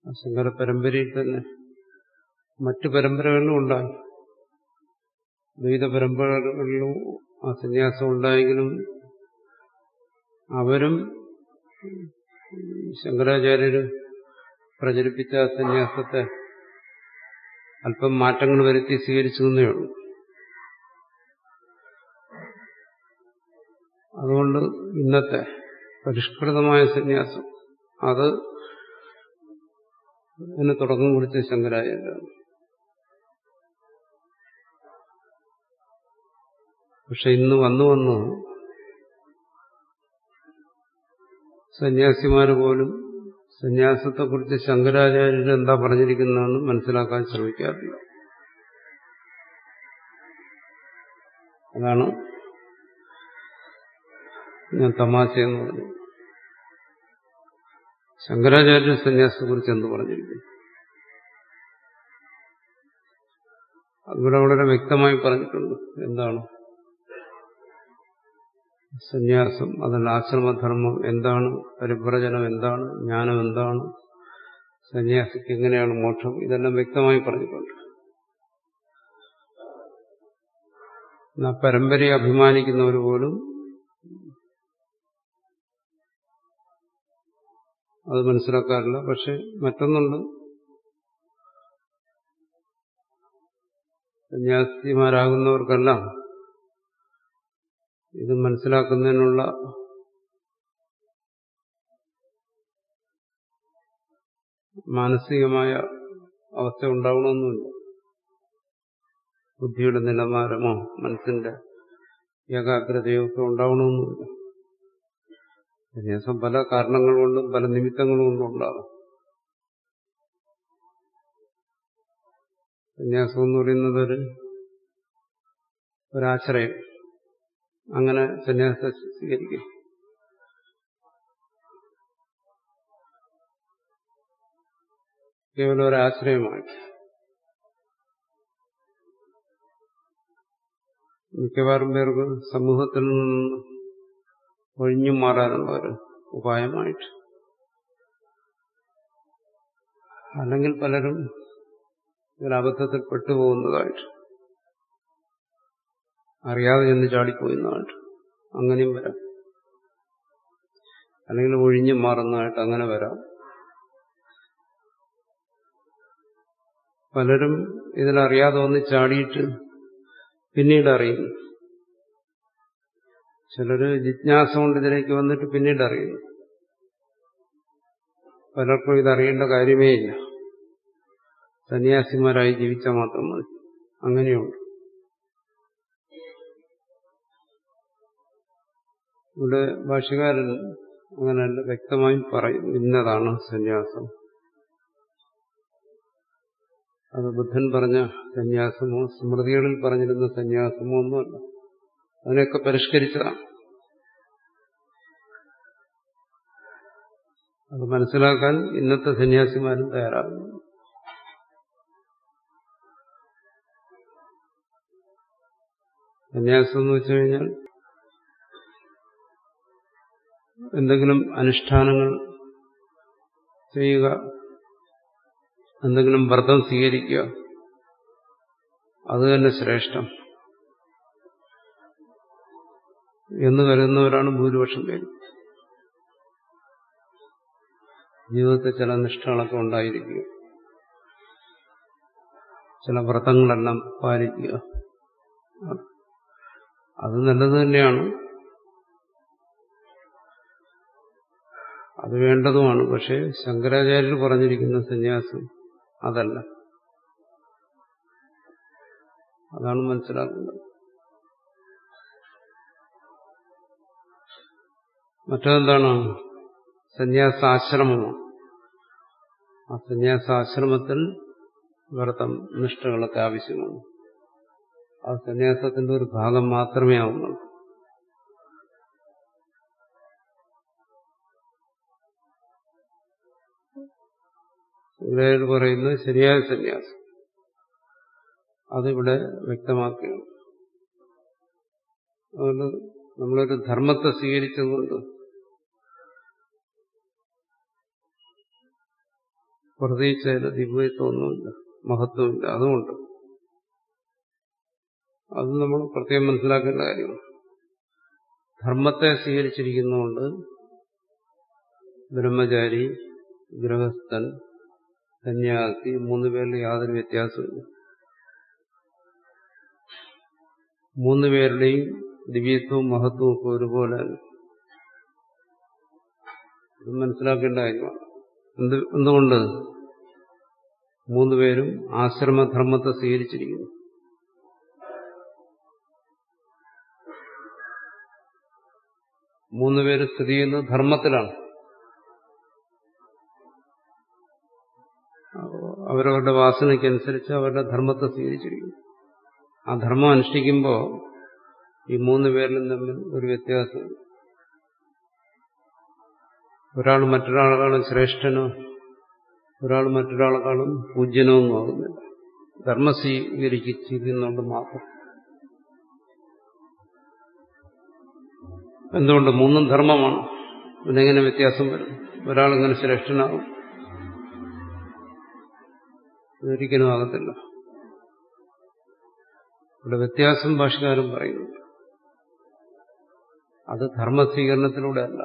ആ ശങ്കര പരമ്പരയിൽ തന്നെ മറ്റു പരമ്പരകളിലും ഉണ്ടായി ദ്വൈത പരമ്പരകളിലും ആ സന്യാസം ഉണ്ടായെങ്കിലും അവരും ശങ്കരാചാര്യർ പ്രചരിപ്പിച്ച ആ സന്യാസത്തെ അല്പം മാറ്റങ്ങൾ വരുത്തി സ്വീകരിച്ചു എന്നേ ഉള്ളൂ അതുകൊണ്ട് ഇന്നത്തെ പരിഷ്കൃതമായ സന്യാസം അത് അതിന് തുടക്കം കുറിച്ച ശങ്കരാചാര്യാണ് പക്ഷെ ഇന്ന് വന്നു വന്ന് സന്യാസിമാര് പോലും സന്യാസത്തെക്കുറിച്ച് ശങ്കരാചാര്യർ എന്താ പറഞ്ഞിരിക്കുന്നതെന്ന് മനസ്സിലാക്കാൻ ശ്രമിക്കാറില്ല അതാണ് ഞാൻ തമാശയെന്ന് പറഞ്ഞു ശങ്കരാചാര്യ സന്യാസത്തെക്കുറിച്ച് എന്ത് പറഞ്ഞിരിക്കുന്നു അതിവിടെ വളരെ വ്യക്തമായി പറഞ്ഞിട്ടുണ്ട് എന്താണ് സന്യാസം അതല്ല ആശ്രമധർമ്മം എന്താണ് പരിഭ്രജനം എന്താണ് ജ്ഞാനം എന്താണ് സന്യാസിക്ക് എങ്ങനെയാണ് മോക്ഷം ഇതെല്ലാം വ്യക്തമായി പറഞ്ഞിട്ടുണ്ട് ആ പരമ്പരയെ അഭിമാനിക്കുന്നവർ പോലും അത് മനസ്സിലാക്കാറില്ല പക്ഷെ മറ്റൊന്നുണ്ട് സന്യാസിമാരാകുന്നവർക്കെല്ലാം ഇത് മനസ്സിലാക്കുന്നതിനുള്ള മാനസികമായ അവസ്ഥ ഉണ്ടാവണമെന്നില്ല ബുദ്ധിയുടെ നിലവാരമോ മനസ്സിന്റെ ഏകാഗ്രതയോ ഒക്കെ ഉണ്ടാവണമെന്നില്ല സന്യാസം പല കാരണങ്ങൾ കൊണ്ടും പല നിമിത്തങ്ങൾ കൊണ്ടും ഉണ്ടാകും സന്യാസം എന്ന് പറയുന്നത് ഒരു ഒരാശ്രയം അങ്ങനെ സന്യാസത്തെ സ്വീകരിക്കും കേവലം ഒരാശ്രയമായിട്ട് മിക്കവാറും പേർക്ക് സമൂഹത്തിൽ നിന്ന് ഒഴിഞ്ഞു മാറാനുള്ള ഒരു ഉപായമായിട്ട് അല്ലെങ്കിൽ പലരും ഇതിലബദ്ധത്തിൽ പെട്ടുപോകുന്നതായിട്ട് അറിയാതെ ചെന്ന് ചാടിപ്പോകുന്നതായിട്ട് അങ്ങനെയും വരാം അല്ലെങ്കിൽ ഒഴിഞ്ഞു മാറുന്നതായിട്ട് അങ്ങനെ വരാം പലരും ഇതിലറിയാതെ ഒന്ന് ചാടിയിട്ട് പിന്നീട് അറിയുന്നു ചിലര് ജിജ്ഞാസ കൊണ്ട് ഇതിലേക്ക് വന്നിട്ട് പിന്നീട് അറിയുന്നു പലർക്കും ഇതറിയേണ്ട കാര്യമേ ഇല്ല സന്യാസിമാരായി ജീവിച്ചാൽ മാത്രം മതി അങ്ങനെയുണ്ട് ഇവിടെ ഭാഷകാരൻ അങ്ങനെയല്ല വ്യക്തമായും പറയും ഇന്നതാണ് സന്യാസം അത് ബുദ്ധൻ പറഞ്ഞ സന്യാസമോ സ്മൃതികളിൽ പറഞ്ഞിരുന്ന സന്യാസമോ ഒന്നുമല്ല അതിനെയൊക്കെ പരിഷ്കരിച്ചതാണ് അത് മനസ്സിലാക്കാൻ ഇന്നത്തെ സന്യാസിമാരും തയ്യാറാകുന്നു സന്യാസം എന്ന് വെച്ചു കഴിഞ്ഞാൽ എന്തെങ്കിലും അനുഷ്ഠാനങ്ങൾ ചെയ്യുക എന്തെങ്കിലും വ്രതം സ്വീകരിക്കുക അത് തന്നെ ശ്രേഷ്ഠം എന്ന് കരുതുന്നവരാണ് ഭൂരിപക്ഷം പേര് ജീവിതത്തിൽ ചില നിഷ്ഠകളൊക്കെ ഉണ്ടായിരിക്കുക ചില വ്രതങ്ങളെല്ലാം പാലിക്കുക അത് നല്ലത് തന്നെയാണ് അത് വേണ്ടതുമാണ് പക്ഷെ ശങ്കരാചാര്യർ പറഞ്ഞിരിക്കുന്ന സന്യാസം അതല്ല അതാണ് മനസ്സിലാക്കുന്നത് മറ്റെന്താണ് സന്യാസാശ്രമമാണ് ആ സന്യാസാശ്രമത്തിൽ വ്രതം നിഷ്ഠകളൊക്കെ ആവശ്യമാണ് ആ സന്യാസത്തിന്റെ ഒരു ഭാഗം മാത്രമേ ആവുന്നുള്ളൂ ഇവിടെ പറയുന്നത് ശരിയായ സന്യാസം അതിവിടെ വ്യക്തമാക്കുകയാണ് അതുകൊണ്ട് നമ്മളൊരു ധർമ്മത്തെ സ്വീകരിച്ചതുകൊണ്ട് പ്രത്യേകിച്ച് അതിൽ ദിവ്യത്വമൊന്നുമില്ല മഹത്വമില്ല അതുകൊണ്ട് അത് നമ്മൾ പ്രത്യേകം മനസ്സിലാക്കേണ്ട കാര്യമാണ് ധർമ്മത്തെ സ്വീകരിച്ചിരിക്കുന്നതുകൊണ്ട് ബ്രഹ്മചാരി ഗൃഹസ്ഥൻ സന്യാസി മൂന്ന് പേരിൽ യാതൊരു വ്യത്യാസമില്ല മൂന്ന് പേരുടെയും ദിവ്യത്വവും മഹത്വവും ഒക്കെ ഒരുപോലെ ഇത് മനസ്സിലാക്കേണ്ട കാര്യമാണ് എന്ത് എന്തുകൊണ്ട് മൂന്നുപേരും ആശ്രമധർമ്മത്തെ സ്വീകരിച്ചിരിക്കുന്നു മൂന്നുപേര് സ്ഥിതി ചെയ്യുന്നത് ധർമ്മത്തിലാണ് അവരവരുടെ വാസനയ്ക്കനുസരിച്ച് അവരുടെ ധർമ്മത്തെ സ്വീകരിച്ചിരിക്കുന്നു ആ ധർമ്മം അനുഷ്ഠിക്കുമ്പോൾ ഈ മൂന്ന് പേരിലും തമ്മിൽ ഒരു വ്യത്യാസം ഒരാൾ മറ്റൊരാളെക്കാളും ശ്രേഷ്ഠനോ ഒരാൾ മറ്റൊരാളെക്കാളും പൂജ്യനോ ഒന്നും ആകുന്നില്ല ധർമ്മം സ്വീകരിച്ചിരിക്കുന്നുണ്ട് മാത്രം എന്തുകൊണ്ട് മൂന്നും ധർമ്മമാണ് പിന്നെങ്ങനെ വ്യത്യാസം വരും ഒരാളിങ്ങനെ ശ്രേഷ്ഠനാകും ഒരിക്കലും ആകത്തില്ല ഇവിടെ വ്യത്യാസം ഭാഷകാരൻ പറയുന്നു അത് ധർമ്മസ്വീകരണത്തിലൂടെ അല്ല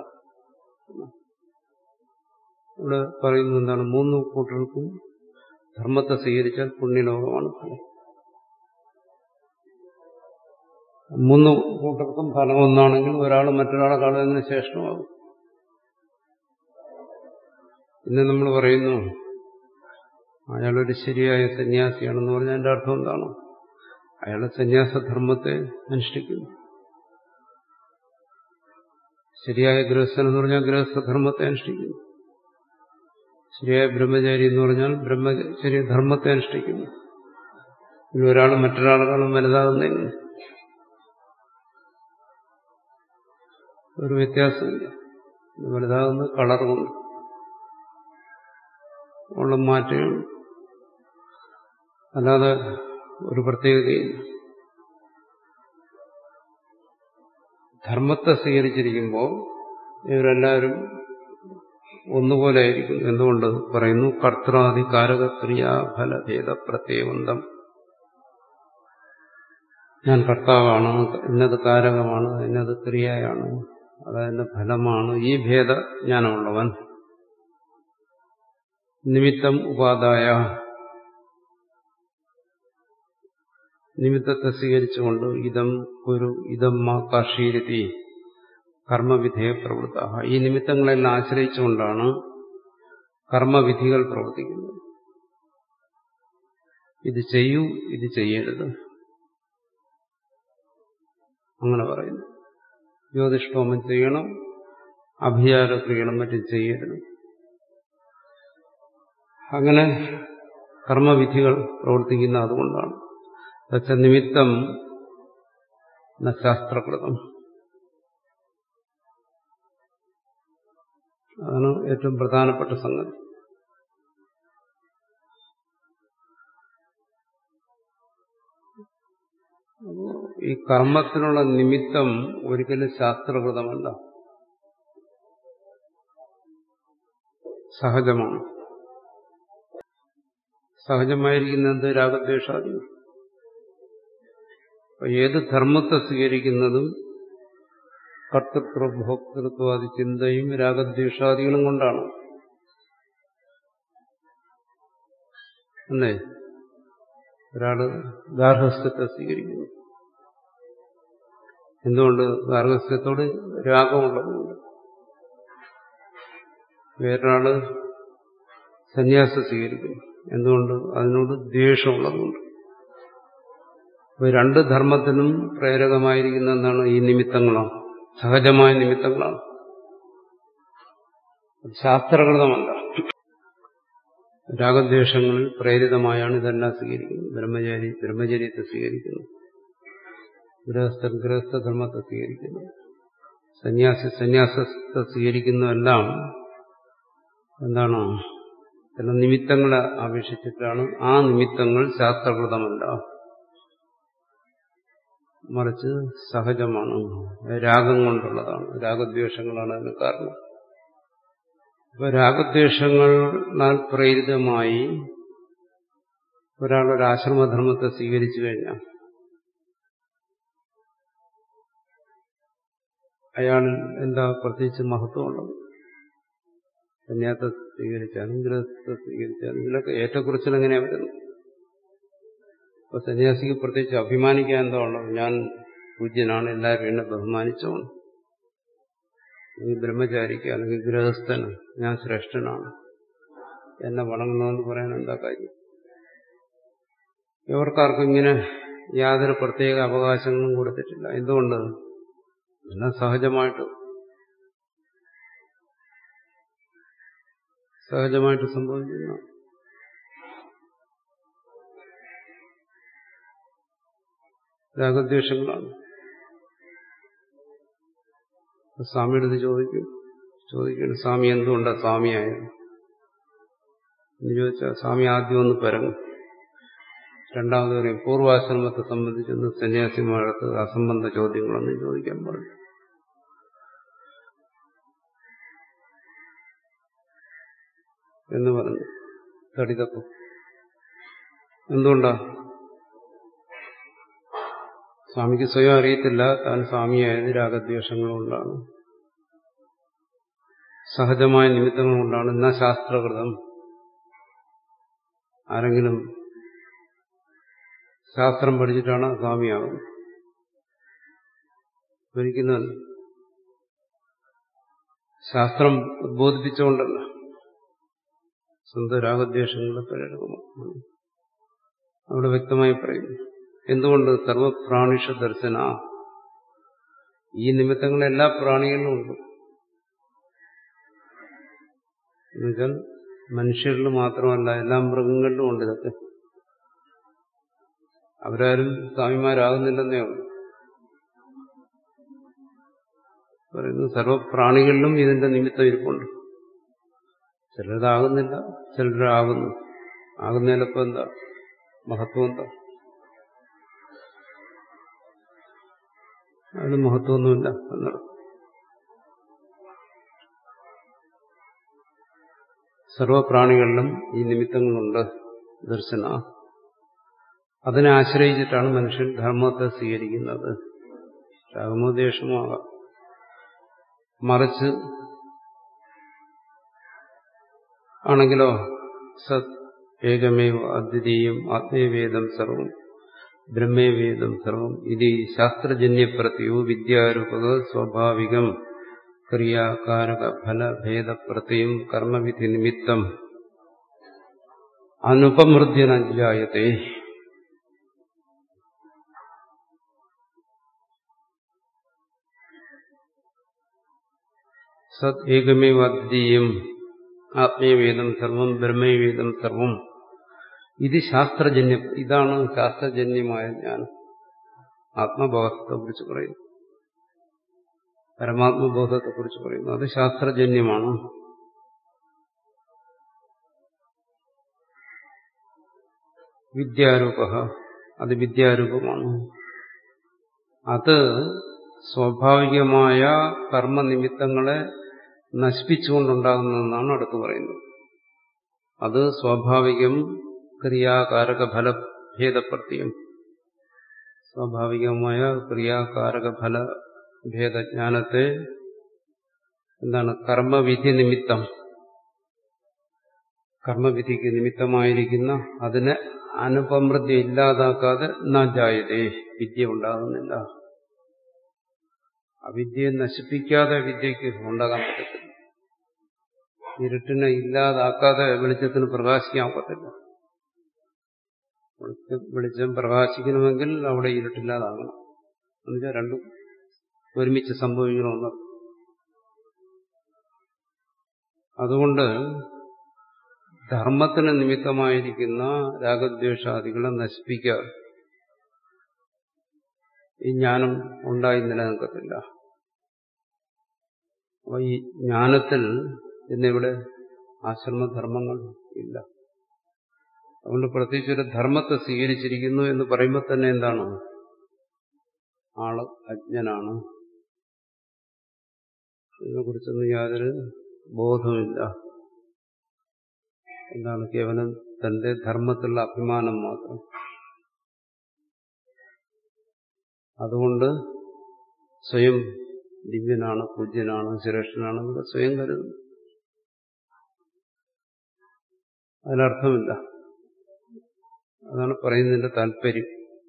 ഇവിടെ പറയുന്നത് എന്താണ് മൂന്ന് കൂട്ടർക്കും ധർമ്മത്തെ സ്വീകരിച്ചാൽ പുണ്യലോകമാണ് ഫലം മൂന്ന് കൂട്ടർക്കും ഫലം ഒന്നാണെങ്കിൽ ഒരാൾ മറ്റൊരാളെ കാണുന്നതിന് ശ്രേഷ്ഠമാകും ഇന്ന് നമ്മൾ പറയുന്നു അയാളൊരു ശരിയായ സന്യാസിയാണെന്ന് പറഞ്ഞാൽ അതിന്റെ അർത്ഥം എന്താണ് അയാളെ സന്യാസധർമ്മത്തെ അനുഷ്ഠിക്കുന്നു ശരിയായ ഗൃഹസ്ഥൻ എന്ന് പറഞ്ഞാൽ ഗൃഹസ്ഥധർമ്മത്തെ അനുഷ്ഠിക്കുന്നു ശരിയായ ബ്രഹ്മചാരി എന്ന് പറഞ്ഞാൽ ബ്രഹ്മചര്യ ധർമ്മത്തെ അനുഷ്ഠിക്കുന്നു ഇനി ഒരാൾ മറ്റൊരാളെക്കാളും വലുതാകുന്നതിന് ഒരു വ്യത്യാസമില്ല വലുതാകുന്ന കളർ കൊണ്ട് ഉള്ള മാറ്റങ്ങൾ അല്ലാതെ ഒരു പ്രത്യേകതയില്ല ധർമ്മത്തെ സ്വീകരിച്ചിരിക്കുമ്പോൾ ഇവരെല്ലാവരും ഒന്നുപോലെ ആയിരിക്കും എന്തുകൊണ്ട് പറയുന്നു കർത്താദി കാരകക്രിയാ ഫലഭേദ പ്രത്യേകന്തം ഞാൻ കർത്താവാണ് ഇന്നത് കാരകമാണ് ഇന്നത് ക്രിയയാണ് അതെന്റെ ഫലമാണ് ഈ ഭേദ ജ്ഞാനമുള്ളവൻ നിമിത്തം ഉപാധായ നിമിത്തത്തെ സ്വീകരിച്ചുകൊണ്ട് ഇതം ഒരു ഇതം മാ കാർഷീരതി കർമ്മവിധേയ പ്രവൃത്ത ഈ നിമിത്തങ്ങളെല്ലാം ആശ്രയിച്ചുകൊണ്ടാണ് കർമ്മവിധികൾ പ്രവർത്തിക്കുന്നത് ഇത് ചെയ്യൂ ഇത് ചെയ്യരുത് അങ്ങനെ പറയുന്നു ജ്യോതിഷ്ഠോമം ചെയ്യണം അഭിചാരക്രിയണം മറ്റും ചെയ്യരുത് അങ്ങനെ കർമ്മവിധികൾ പ്രവർത്തിക്കുന്ന അതുകൊണ്ടാണ് തച്ച നിമിത്തം ശാസ്ത്രകൃതം അതാണ് ഏറ്റവും പ്രധാനപ്പെട്ട സംഗതി ഈ കർമ്മത്തിനുള്ള നിമിത്തം ഒരിക്കലും ശാസ്ത്രകൃതമല്ല സഹജമാണ് സഹജമായിരിക്കുന്നത് രാഗദ്വേഷാദികൾ ഏത് ധർമ്മത്തെ സ്വീകരിക്കുന്നതും കർത്തൃത്വ ഭോക്തൃത്വാദി ചിന്തയും രാഗദ്വേഷാദികളും കൊണ്ടാണ് അല്ലേ ഒരാള് ഗാർഹസ്ഥ്യത്തെ സ്വീകരിക്കുന്നു എന്തുകൊണ്ട് ഗാർഹസ്ഥ്യത്തോട് രാഗമുള്ളതുകൊണ്ട് വേറൊരാള് സന്യാസം സ്വീകരിക്കുന്നു എന്തുകൊണ്ട് അതിനോട് ദ്വേഷമുള്ളതുകൊണ്ട് രണ്ട് ധർമ്മത്തിനും പ്രേരകമായിരിക്കുന്ന എന്താണ് ഈ നിമിത്തങ്ങളാണ് സഹജമായ നിമിത്തങ്ങളാണ് ശാസ്ത്രകൃതമല്ല രാഗദ്വേഷങ്ങളിൽ പ്രേരിതമായാണ് ഇതെല്ലാം സ്വീകരിക്കുന്നത് ബ്രഹ്മചാരി ബ്രഹ്മചര്യത്തെ സ്വീകരിക്കുന്നു ഗൃഹസ്ഥൻ ഗൃഹസ്ഥധർമ്മത്തെ സ്വീകരിക്കുന്നു സന്യാസി സന്യാസത്തെ സ്വീകരിക്കുന്നതെല്ലാം എന്താണ് ചില നിമിത്തങ്ങളെ അപേക്ഷിച്ചിട്ടാണ് ആ നിമിത്തങ്ങൾ ശാസ്ത്രകൃതമല്ല മറിച്ച് സഹജമാണ് രാഗം കൊണ്ടുള്ളതാണ് രാഗദ്വേഷങ്ങളാണ് അതിന് കാരണം അപ്പൊ രാഗദ്വേഷങ്ങളാൽ പ്രേരിതമായി ഒരാൾ ഒരു ആശ്രമധർമ്മത്തെ സ്വീകരിച്ചു കഴിഞ്ഞാൽ അയാളിൽ എന്താ പ്രത്യേകിച്ച് മഹത്വമുള്ളത് സന്യാസത്തെ സ്വീകരിച്ചാലും ഗൃഹത്തെ സ്വീകരിച്ചാലും ഇതിലൊക്കെ ഏറ്റക്കുറിച്ചിൽ എങ്ങനെയാ വരുന്നത് അപ്പൊ സന്യാസിക്ക് പ്രത്യേകിച്ച് അഭിമാനിക്കാൻ എന്താ ഉള്ളത് ഞാൻ പൂജ്യനാണ് എല്ലാവരും എന്നെ ബഹുമാനിച്ചോണം അല്ലെങ്കിൽ ബ്രഹ്മചാരിക്ക് അല്ലെങ്കിൽ ഗൃഹസ്ഥന് ഞാൻ ശ്രേഷ്ഠനാണ് എന്നെ വണങ്ങണമെന്ന് പറയാൻ എന്താ കാര്യം ഇവർക്കാർക്കും ഇങ്ങനെ യാതൊരു പ്രത്യേക അവകാശങ്ങളും കൊടുത്തിട്ടില്ല എന്തുകൊണ്ട് എല്ലാം സഹജമായിട്ട് സഹജമായിട്ട് സംഭവിക്കുന്ന രാഗദ്വേഷങ്ങളാണ് സ്വാമിയുടെ അടുത്ത് ചോദിക്കും ചോദിക്കണം സ്വാമി എന്തുകൊണ്ടാ സ്വാമിയായത് എന്ന് ചോദിച്ചാൽ സ്വാമി ആദ്യം ഒന്ന് പരങ്ങും രണ്ടാമത് പറയും പൂർവാശ്രമത്തെ സംബന്ധിച്ചൊന്ന് സന്യാസിമാരടുത്ത് അസംബന്ധ ചോദ്യങ്ങളൊന്നും ചോദിക്കാൻ പാടില്ല എന്ന് പറഞ്ഞു തടിതപ്പം എന്തുകൊണ്ടാ സ്വാമിക്ക് സ്വയം അറിയത്തില്ല താൻ സ്വാമിയായത് രാഗദ്വേഷങ്ങൾ കൊണ്ടാണ് സഹജമായ നിമിത്തങ്ങൾ കൊണ്ടാണ് എന്നാ ശാസ്ത്രകൃതം ആരെങ്കിലും ശാസ്ത്രം പഠിച്ചിട്ടാണ് സ്വാമിയാവുന്നത് ഒരിക്കലും ശാസ്ത്രം ഉദ്ബോധിപ്പിച്ചുകൊണ്ടല്ല സ്വന്തം രാഗദ്വേഷങ്ങളുടെ പരിണാമം അവിടെ വ്യക്തമായി പറയുന്നു എന്തുകൊണ്ട് സർവപ്രാണിഷ ദർശന ഈ നിമിത്തങ്ങൾ എല്ലാ പ്രാണികളിലും ഉണ്ട് എന്നുവെച്ചാൽ മനുഷ്യരിൽ മാത്രമല്ല എല്ലാ മൃഗങ്ങളിലും ഉണ്ട് ഇതൊക്കെ അവരാരും സ്വാമിമാരാകുന്നില്ലെന്നേ ഉള്ളൂ പറയുന്നു സർവപ്രാണികളിലും ഇതിന്റെ നിമിത്തം ഇരിപ്പുണ്ട് ചിലരാകുന്നില്ല ചിലരാകുന്നു ആകുന്നതിലപ്പോ എന്താ മഹത്വം എന്താ അതിന് മഹത്വമൊന്നുമില്ല എന്നാണ് സർവപ്രാണികളിലും ഈ നിമിത്തങ്ങളുണ്ട് ദർശന അതിനെ ആശ്രയിച്ചിട്ടാണ് മനുഷ്യൻ ധർമ്മത്തെ സ്വീകരിക്കുന്നത് രാഗമോദ്ദേശമാകാം മറിച്ച് ആണെങ്കിലോ സത് ഏകമേവ അദ്വിതീയം ആത്മീയവേദം സർവം ബ്രഹ്മേവേദം സർവം ഇത് ശാസ്ത്രജന്യപ്രത്യോ വിദ്യാരൂപക സ്വാഭാവികം ക്രിയാകാരക ഫലഭേദപ്രത്യം കർമ്മവിധി നിമിത്തം അനുപമൃദ്യനജായത്തെ സത് ഏകമേവ അദ്വിതീയം ആത്മീയവേദം സർവം ബ്രഹ്മവേദം സർവം ഇത് ശാസ്ത്രജന്യ ഇതാണ് ശാസ്ത്രജന്യമായ ജ്ഞാനം ആത്മബോധത്തെ കുറിച്ച് പറയുന്നു പരമാത്മബോധത്തെ കുറിച്ച് പറയുന്നു അത് ശാസ്ത്രജന്യമാണ് വിദ്യാരൂപ അത് വിദ്യാരൂപമാണ് അത് സ്വാഭാവികമായ കർമ്മനിമിത്തങ്ങളെ നശിപ്പിച്ചുകൊണ്ടുണ്ടാകുന്നതെന്നാണ് അടുത്ത് പറയുന്നത് അത് സ്വാഭാവികം ക്രിയാകാരക ഫലഭേദപ്രത്യം സ്വാഭാവികമായ ക്രിയാകാരക ഫല ഭേദജ്ഞാനത്തെ എന്താണ് കർമ്മവിധി നിമിത്തം കർമ്മവിധിക്ക് നിമിത്തമായിരിക്കുന്ന അതിനെ അനുപമൃതി ഇല്ലാതാക്കാതെ നാജായതേ വിദ്യ ഉണ്ടാകുന്നില്ല അവിദ്യയെ നശിപ്പിക്കാതെ വിദ്യക്ക് ഉണ്ടാകാൻ പറ്റത്തില്ല ഇരുട്ടിനെ ഇല്ലാതാക്കാതെ വെളിച്ചത്തിന് പ്രകാശിക്കാൻ പറ്റില്ല വെളിച്ചം പ്രകാശിക്കണമെങ്കിൽ അവിടെ ഇരുട്ടില്ലാതാകണം എന്നുവെച്ചാൽ രണ്ടും ഒരുമിച്ച് സംഭവിക്കണമെന്ന് അതുകൊണ്ട് ധർമ്മത്തിന് നിമിത്തമായിരിക്കുന്ന രാഗദ്വേഷാദികളെ നശിപ്പിക്കാതെ ഈ ജ്ഞാനം ഉണ്ടായി നിലനിൽക്കത്തില്ല അപ്പൊ ഈ ജ്ഞാനത്തിൽ ഇന്നിവിടെ ആശ്രമധർമ്മങ്ങൾ ഇല്ല അതുകൊണ്ട് പ്രത്യേകിച്ച് ഒരു ധർമ്മത്തെ സ്വീകരിച്ചിരിക്കുന്നു എന്ന് പറയുമ്പോൾ തന്നെ എന്താണ് ആള് അജ്ഞനാണ് ഇതിനെക്കുറിച്ചൊന്നും യാതൊരു ബോധമില്ല എന്താണ് കേവലം തന്റെ ധർമ്മത്തിലുള്ള അഭിമാനം മാത്രം അതുകൊണ്ട് സ്വയം ദിവ്യനാണ് പൂജ്യനാണ് ശ്രേഷ്ഠനാണ് എന്നൊക്കെ സ്വയം കരുതുന്നു അതിനർത്ഥമില്ല അതാണ് പറയുന്നതിന്റെ താല്പര്യം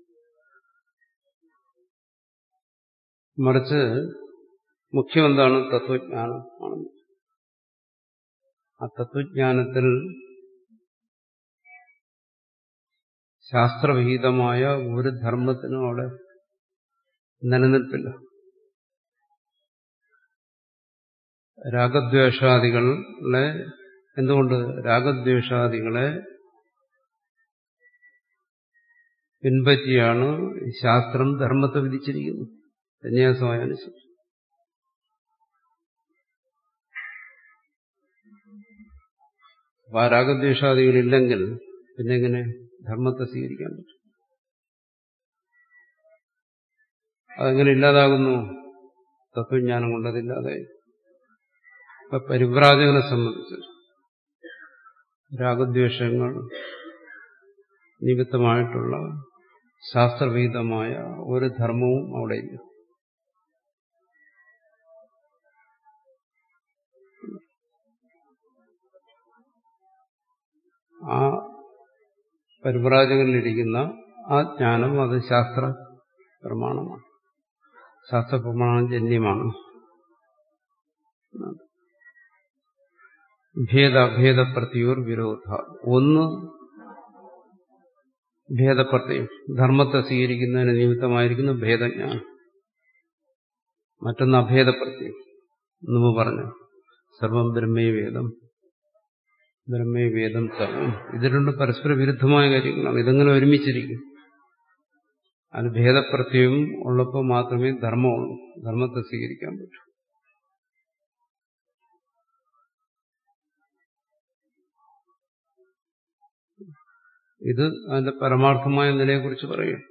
മറിച്ച് മുഖ്യം എന്താണ് തത്വജ്ഞാനം ആണ് ആ തത്വജ്ഞാനത്തിൽ ശാസ്ത്രവിഹിതമായ ഒരു ധർമ്മത്തിനും അവിടെ നിലനിൽപ്പില്ല രാഗദ്വേഷാദികളെ എന്തുകൊണ്ട് രാഗദ്വേഷാദികളെ പിൻപറ്റിയാണ് ശാസ്ത്രം ധർമ്മത്തെ വിധിച്ചിരിക്കുന്നത് സന്യാസമായ അനുസരിച്ച് അപ്പൊ ആ രാഗദ്വേഷാദികളില്ലെങ്കിൽ പിന്നെ എങ്ങനെ ധർമ്മത്തെ സ്വീകരിക്കാൻ പറ്റും അതെങ്ങനെ ഇല്ലാതാകുന്നു തത്വജ്ഞാനം കൊണ്ടതില്ലാതായി ഇപ്പൊ പരിവ്രാജകനെ സംബന്ധിച്ച് രാഗദ്വേഷങ്ങൾ നിമിത്തമായിട്ടുള്ള ശാസ്ത്രവിഹിതമായ ഒരു ധർമ്മവും അവിടെയില്ല ആ പരിവ്രാജകനിലിരിക്കുന്ന ആ ജ്ഞാനം അത് ശാസ്ത്ര പ്രമാണമാണ് ശാസ്ത്ര പ്രമാണജന്യമാണ് ഭേദഭേദപ്രത്യൂർ വിരോധ ഒന്ന് ഭേദപ്രത്യം ധർമ്മത്തെ സ്വീകരിക്കുന്നതിന് നിമിത്തമായിരിക്കുന്ന ഭേദജ്ഞാനം മറ്റൊന്ന് അഭേദപ്രത്യം മുമ്പ് പറഞ്ഞു സർവം ബ്രഹ്മേ വേദം ബ്രഹ്മേ വേദം സർവം ഇത് രണ്ടും പരസ്പര വിരുദ്ധമായ കാര്യങ്ങളാണ് ഇതെങ്ങനെ ഒരുമിച്ചിരിക്കും അത് ഭേദപ്രത്യവും ഉള്ളപ്പോൾ മാത്രമേ ധർമ്മമുള്ളൂ ധർമ്മത്തെ സ്വീകരിക്കാൻ പറ്റൂ ഇത് അതിന്റെ പരമാർത്ഥമായ നിലയെക്കുറിച്ച് പറയും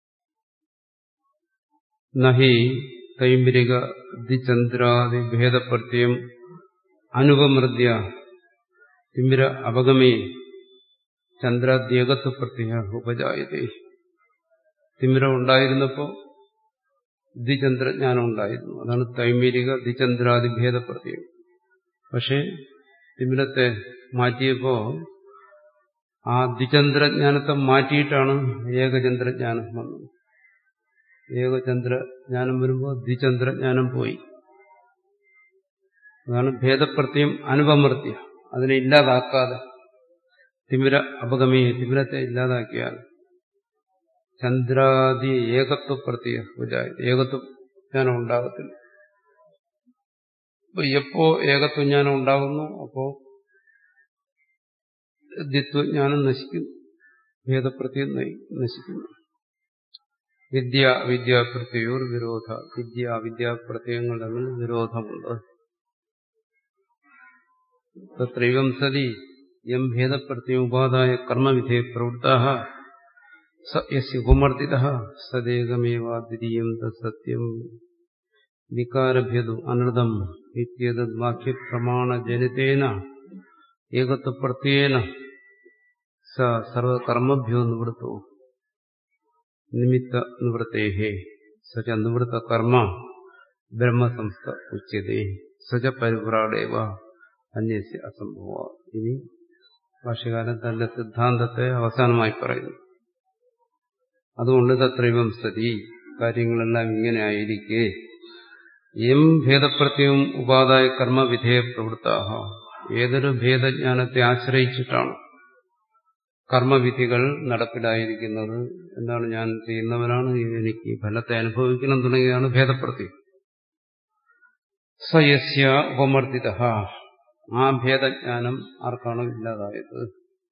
നഹി തൈമ്പരിക ദിചന്ദ്രാദി ഭേദപ്രത്യം അനുപമൃദ്യ തിമിര അപഗമേ ചന്ദ്രാദ്യേകത്വ പ്രത്യ ഉപജായതേ തിമിരം ഉണ്ടായിരുന്നപ്പോ ദ്വിചന്ദ്രജ്ഞാനം ഉണ്ടായിരുന്നു അതാണ് തൈമിരിക ദ്വിചന്ദ്രാദി ഭേദപ്രത്യം പക്ഷേ തിമിരത്തെ മാറ്റിയപ്പോ ആ ദ്വിചന്ദ്രജ്ഞാനത്തെ മാറ്റിയിട്ടാണ് ഏകചന്ദ്രജ്ഞാനം വന്നത് ഏകചന്ദ്രജ്ഞാനം വരുമ്പോൾ ദ്വിചന്ദ്രജ്ഞാനം പോയി അതാണ് ഭേദപ്രത്യം അനുപമൃത്യ അതിനെ ഇല്ലാതാക്കാതെ തിമിര അപഗമി തിമിരത്തെ ഇല്ലാതാക്കിയാൽ ചന്ദ്രാദി ഏകത്വ പ്രത്യ ഏകത്വ ജ്ഞാനം ഉണ്ടാകത്തില്ല അപ്പൊ എപ്പോ ഏകത്വ ജ്ഞാനം ഉണ്ടാകുന്നു അപ്പോ ദ്വിത്വജ്ഞാനം നശിക്കുന്നു ഭേദപ്രത്യം നശിക്കുന്നു വിദ്യ വിദ്യാപ്രത്യയോർ വിരോധ വിദ്യ വിദ്യാപ്രത്യങ്ങൾ തമ്മിൽ വിരോധമുണ്ട് തത്രൈവം സതി യം ഭേദപ്രത്യം ഉപാധായ കർമ്മവിധേ പ്രവൃത്ത ഉപമർദ്ദിത സദേകമേവാദ്വിതീയം തത്സത്യം വികാരഭേദു അനൃതം ഇത്യേതദ് വാക്യപ്രമാണജനിതേന ഏകത്വപ്രത്യേന സ സർവകർമ്മഭ്യോ നിവൃത്തോ നിമിത്ത നിവൃത്തേഹേ സച നിവൃത്ത കർമ്മ ബ്രഹ്മസംസ്ഥ ഉച്യതേ സച പരിവ്രാടേവ അന്യസ്യ അസംഭവ ഇനി ഭാഷകാരൻ തന്റെ സിദ്ധാന്തത്തെ അവസാനമായി പറയുന്നു അതുകൊണ്ട് തത്രൈവം സ്ഥിതി കാര്യങ്ങളെല്ലാം ഇങ്ങനെ ആയിരിക്കെ എം ഭേദപ്രത്യവും ഉപാധായ കർമ്മവിധേയ പ്രവൃത്താഹ ഏതൊരു ഭേദജ്ഞാനത്തെ ആശ്രയിച്ചിട്ടാണ് കർമ്മവിധികൾ നടപ്പിലായിരിക്കുന്നത് എന്താണ് ഞാൻ ചെയ്യുന്നവനാണ് എനിക്ക് ഫലത്തെ അനുഭവിക്കണം തുടങ്ങിയതാണ് ഭേദപ്രത്യം സയസ്യ ഉപമർദ്ദിത ആ ഭേദജ്ഞാനം ആർക്കാണോ ഇല്ലാതായത്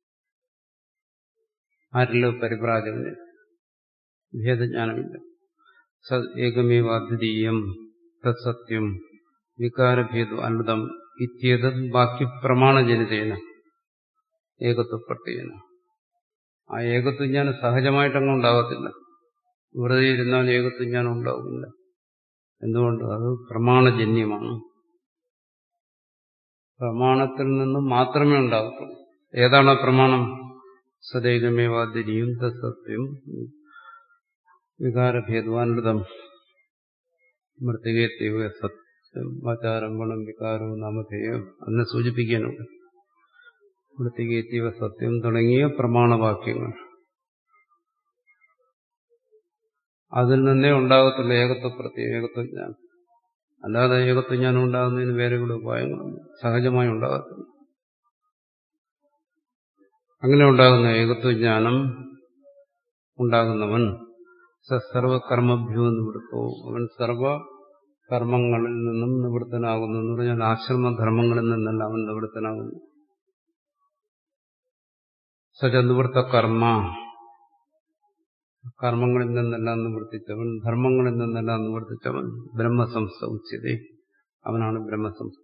ആരിലോ പരിപ്രാജകന് ഭേദജ്ഞാനമില്ല സ ഏകമേവാദ്വിതീയം തത്സത്യം വികാരഭേദു അനൃതം ഇത്യേതത് ബാക്യപ്രമാണജനിതേന ഏകത്വപ്രത്യേന ആ ഏകത്വജ്ഞാനം സഹജമായിട്ടങ്ങ് ഉണ്ടാകത്തില്ല വെറുതെ ഇരുന്നാൽ ഏകത്വജ്ഞാനം ഉണ്ടാകില്ല എന്തുകൊണ്ട് അത് പ്രമാണജന്യമാണ് പ്രമാണത്തിൽ നിന്നും മാത്രമേ ഉണ്ടാകത്തുള്ളൂ ഏതാണ് ആ പ്രമാണം സദൈകമേവാതിരിയും തത്സത്യം വികാരഭേദവാനൃതം മൃത്തികേത്യവ സത്യം ആചാരം ഗുണം വികാരവും നാമധേയം അതിനെ സൂചിപ്പിക്കാനുണ്ട് മൃത്തികേത്യവ സത്യം തുടങ്ങിയ പ്രമാണവാക്യങ്ങൾ അതിൽ നിന്നേ ഉണ്ടാകത്തുള്ള ഏകത്വ പ്രത്യേക ഏകത്വജ്ഞാനം അല്ലാതെ ഏകത്വജ്ഞാനം ഉണ്ടാകുന്നതിന് വേറെ കൂടെ ഉപായങ്ങളൊന്നും സഹജമായി ഉണ്ടാകത്തില്ല അങ്ങനെ ഉണ്ടാകുന്ന ഏകത്വജ്ഞാനം ഉണ്ടാകുന്നവൻ സർവകർമ്മഭ്യോ നിവൃത്തോ അവൻ സർവ കർമ്മങ്ങളിൽ നിന്നും നിവൃത്തനാകുന്നു എന്ന് പറഞ്ഞാൽ ആശ്രമധർമ്മങ്ങളിൽ നിന്നല്ല അവൻ നിവൃത്തനാകുന്നു സജ നിവൃത്ത കർമ്മ കർമ്മങ്ങളിൽ നിന്നെല്ലാം നിവർത്തിച്ചവൻ ധർമ്മങ്ങളിൽ നിന്നെല്ലാം നിവർത്തിച്ചവൻ ബ്രഹ്മസംസ്ഥ ഉച്ചതേ അവനാണ് ബ്രഹ്മസംസ്ഥ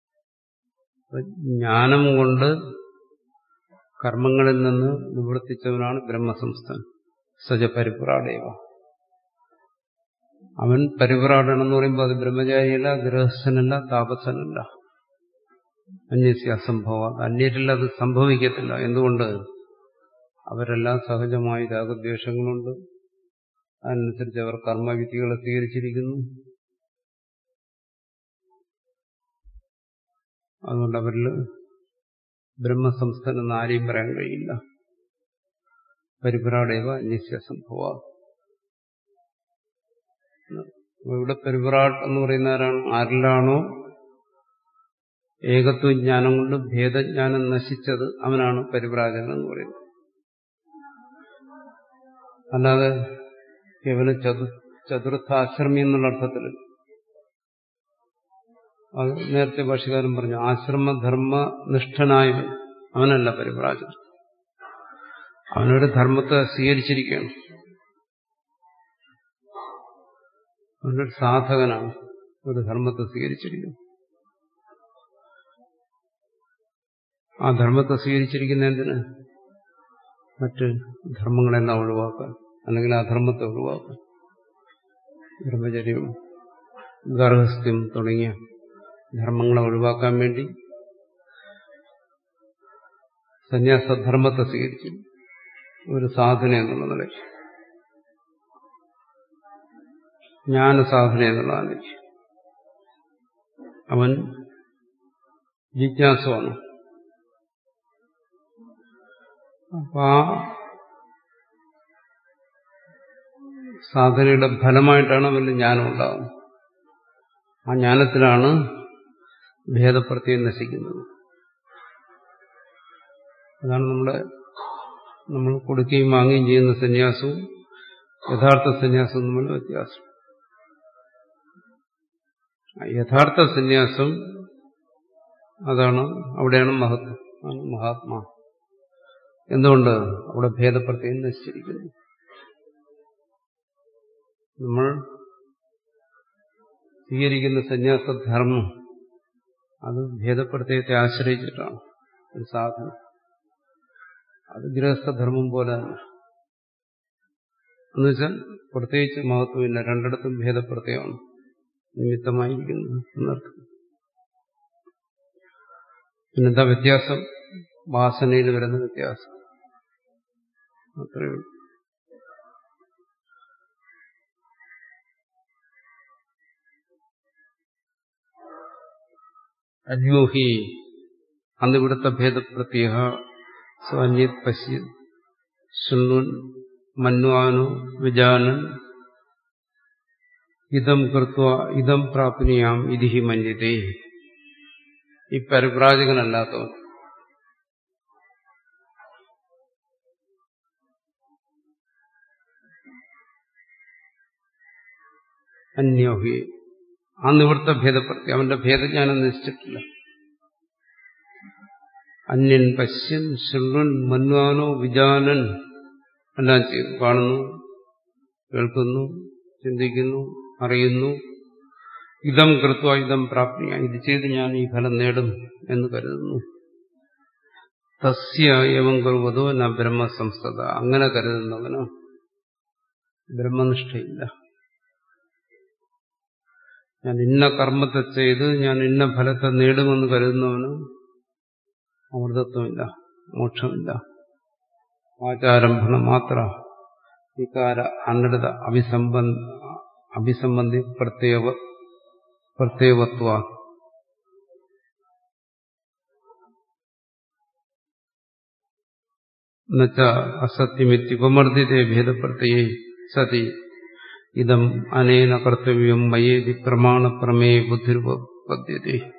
ജ്ഞാനം കൊണ്ട് കർമ്മങ്ങളിൽ നിന്ന് നിവർത്തിച്ചവനാണ് ബ്രഹ്മസംസ്ഥൻ സജ പരിപ്രാടേവ അവൻ പരിപ്രാടനം എന്ന് പറയുമ്പോൾ അത് ബ്രഹ്മചാരിയല്ല ഗൃഹസ്ഥനല്ല താപസനല്ല അന്യസ്യ അസംഭവ അന്യരിൽ അത് സംഭവിക്കത്തില്ല എന്തുകൊണ്ട് അവരെല്ലാം സഹജമായി രാഗദ്വേഷങ്ങളുണ്ട് അതനുസരിച്ച് അവർ കർമ്മവിധികളെ സ്വീകരിച്ചിരിക്കുന്നു അതുകൊണ്ട് അവരിൽ ബ്രഹ്മസംസ്ഥൻ എന്ന് ആരെയും പറയാൻ കഴിയില്ല പരിപുരാടേവ അന്യസ്യ സംഭവ ഇവിടെ പരിപുരാട് എന്ന് പറയുന്ന ആരാണ് ആരിലാണോ ഏകത്വജ്ഞാനം കൊണ്ട് ഭേദജ്ഞാനം നശിച്ചത് അവനാണ് പരിപ്രാജകൻ എന്ന് പറയുന്നത് അല്ലാതെ കേവലം ചതു ചതുർത്ഥാശ്രമി എന്നുള്ള അർത്ഥത്തിൽ അത് നേരത്തെ ഭാഷകാരൻ പറഞ്ഞു ആശ്രമധർമ്മ നിഷ്ഠനായവൻ അവനല്ല പരിപ്രാജകൻ അവനൊരു ധർമ്മത്തെ സ്വീകരിച്ചിരിക്കുകയാണ് അവനൊരു സാധകനാണ് ഒരു ധർമ്മത്തെ സ്വീകരിച്ചിരിക്കുന്നു ആ ധർമ്മത്തെ സ്വീകരിച്ചിരിക്കുന്ന എന്തിന് മറ്റ് ധർമ്മങ്ങളെല്ലാം ഒഴിവാക്കാൻ അല്ലെങ്കിൽ ആ ധർമ്മത്തെ ഒഴിവാക്കാൻ ബ്രഹ്മചര്യം ഗർഹസ്ഥ്യം തുടങ്ങിയ ധർമ്മങ്ങളെ ഒഴിവാക്കാൻ വേണ്ടി സന്യാസധർമ്മത്തെ സ്വീകരിച്ചു ഒരു സാധന എന്നുള്ള നിലയ്ക്ക് ജ്ഞാനസാധന എന്നുള്ള നിലയ്ക്ക് അവൻ ജിജ്ഞാസമാണ് അപ്പൊ ആ സാധനയുടെ ഫലമായിട്ടാണ് അവന് ജ്ഞാനം ഉണ്ടാകുന്നത് ആ ജ്ഞാനത്തിലാണ് ഭേദപ്രത്യം നശിക്കുന്നത് അതാണ് നമ്മുടെ നമ്മൾ കൊടുക്കുകയും വാങ്ങുകയും ചെയ്യുന്ന സന്യാസവും യഥാർത്ഥ സന്യാസവും തമ്മിൽ വ്യത്യാസം യഥാർത്ഥ സന്യാസം അതാണ് അവിടെയാണ് മഹത്വം ആണ് മഹാത്മാ എന്തുകൊണ്ട് അവിടെ ഭേദപ്രത്യം നശിച്ചിരിക്കുന്നു നമ്മൾ സ്വീകരിക്കുന്ന സന്യാസധർമ്മം അത് ഭേദപ്രത്യയത്തെ ആശ്രയിച്ചിട്ടാണ് ഒരു സാധനം അത് ഗൃഹസ്ഥധർമ്മം പോലെ തന്നെ എന്നുവെച്ചാൽ പ്രത്യേകിച്ച് മഹത്വമില്ല രണ്ടിടത്തും ഭേദപ്രത്യയമാണ് നിമിത്തമായിരിക്കുന്നത് എന്നർത്ഥം പിന്നെന്താ വ്യത്യാസം വാസനയിൽ വരുന്ന വ്യത്യാസം അത്രയേ ഉള്ളൂ അന്യോഹി അന്നിവിടുത്തെ ഭേദപ്രത്യ സ്വന്യത് പശ്യ ശൃണ്ണുൻ മന്വാനു വിജാനൻ ഇതം കൃത്വ ഇതം പ്രാപ്നിയാം ഇതിഹി മന്യതേ ഈ പരിപ്രാജകനല്ലാത്തവൻ അന്യോഹി ആ നിവൃത്ത ഭേദപ്രത്യം അവന്റെ ഭേദജ്ഞാനം നശിച്ചിട്ടില്ല അന്യൻ പശ്യൻ ശൃണ്ണൻ മന്വാനോ വിജാനൻ എല്ലാം ചെയ്തു കാണുന്നു കേൾക്കുന്നു ചിന്തിക്കുന്നു അറിയുന്നു ഇതം കൃത്വ ഇതം പ്രാപ്തിയ ഇത് ചെയ്ത് ഞാൻ ഈ ഫലം നേടും എന്ന് കരുതുന്നു തസ്യ ഏവം കുറുവതോ ന ബ്രഹ്മസംസ്ഥത അങ്ങനെ കരുതുന്നവന് ബ്രഹ്മനിഷ്ഠയില്ല ഞാൻ ഇന്ന കർമ്മത്തെ ചെയ്ത് ഞാൻ ഇന്ന ഫലത്തെ നേടുമെന്ന് കരുതുന്നവന് അമൃതത്വമില്ല മോക്ഷമില്ല വാചാരംഭണ മാത്ര വികാര അനൃത അഭിസംബന്ധ അഭിസംബന്ധി പ്രത്യേക പ്രത്യേകത്വ എന്നുവെച്ച അസത്യമിത്യുപമർദ്ദിതേ ഭേദപ്രത്യേ സതി ഇതം അനേന കർത്തവ്യം മയേതി പ്രമാണപ്രമേയ ബുദ്ധിരുപദ്ധ്യത്തെ